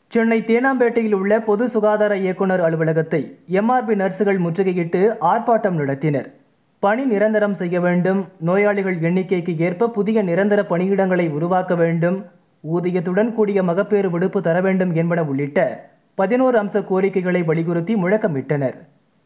சென்னை தேனாம்பேட்டையில் உள்ள பொது சுகாதார இயக்குனர் அலுவலகத்தை எம்ஆர்பி நர்சுகள் முற்றுகையிட்டு ஆர்ப்பாட்டம் நடத்தினர் பணி நிரந்தரம் செய்ய வேண்டும் நோயாளிகள் எண்ணிக்கைக்கு ஏற்ப புதிய நிரந்தர பணியிடங்களை உருவாக்க வேண்டும் ஊதியத்துடன் கூடிய மகப்பேறு விடுப்பு தர வேண்டும் என்பன உள்ளிட்ட பதினோரு அம்ச கோரிக்கைகளை வலியுறுத்தி முழக்கமிட்டனர்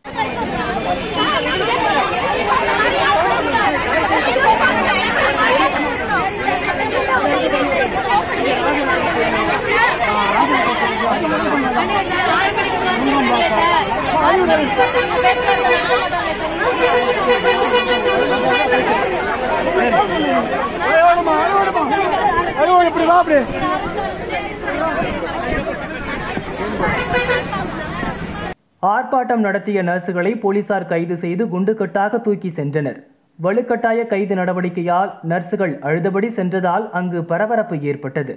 இப்படி வா அப்படி ஆர்ப்பாட்டம் நடத்திய நர்சுகளை போலீசார் கைது செய்து குண்டுக்கட்டாக தூக்கி சென்றனர் வலுக்கட்டாய கைது நடவடிக்கையால் நர்சுகள் அழுதபடி சென்றதால் அங்கு பரபரப்பு ஏற்பட்டது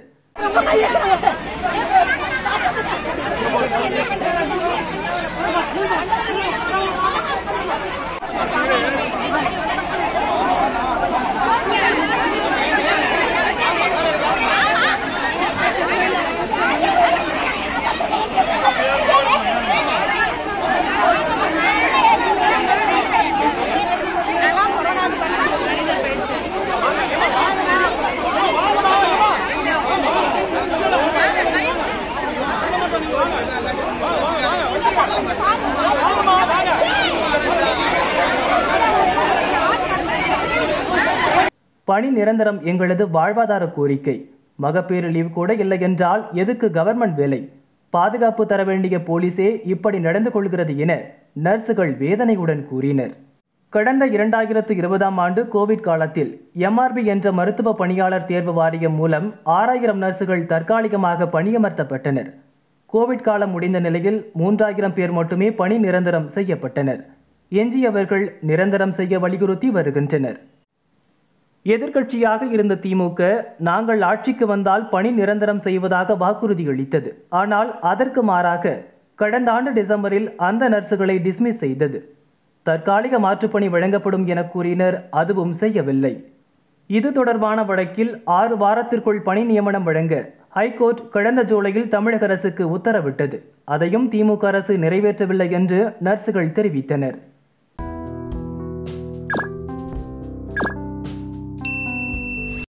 பணி நிரந்தரம் எங்களது வாழ்வாதார கோரிக்கை மகப்பேறு லீவ் கூட இல்லை என்றால் எதுக்கு கவர்மெண்ட் வேலை பாதுகாப்பு தர வேண்டிய போலீசே இப்படி நடந்து கொள்கிறது என நர்சுகள் வேதனையுடன் கூறினர் கடந்த இரண்டாயிரத்து இருபதாம் ஆண்டு கோவிட் காலத்தில் எம்ஆர்பி என்ற மருத்துவ பணியாளர் தேர்வு வாரியம் மூலம் ஆறாயிரம் நர்சுகள் தற்காலிகமாக பணியமர்த்தப்பட்டனர் கோவிட் காலம் முடிந்த நிலையில் மூன்றாயிரம் பேர் மட்டுமே பணி நிரந்தரம் செய்யப்பட்டனர் எஞ்சியவர்கள் நிரந்தரம் செய்ய வலியுறுத்தி வருகின்றனர் எதிர்க்கட்சியாக இருந்த திமுக நாங்கள் ஆட்சிக்கு வந்தால் பணி நிரந்தரம் செய்வதாக வாக்குறுதி அளித்தது ஆனால் அதற்கு மாறாக கடந்த ஆண்டு டிசம்பரில் அந்த நர்சுகளை டிஸ்மிஸ் செய்தது தற்காலிக மாற்றுப்பணி வழங்கப்படும் என கூறினர் அதுவும் செய்யவில்லை இது தொடர்பான வழக்கில் ஆறு வாரத்திற்குள் பணி நியமனம் வழங்க ஹைகோர்ட் கடந்த ஜூலையில் தமிழக அரசுக்கு உத்தரவிட்டது அதையும் திமுக அரசு நிறைவேற்றவில்லை என்று நர்சுகள் தெரிவித்தனர்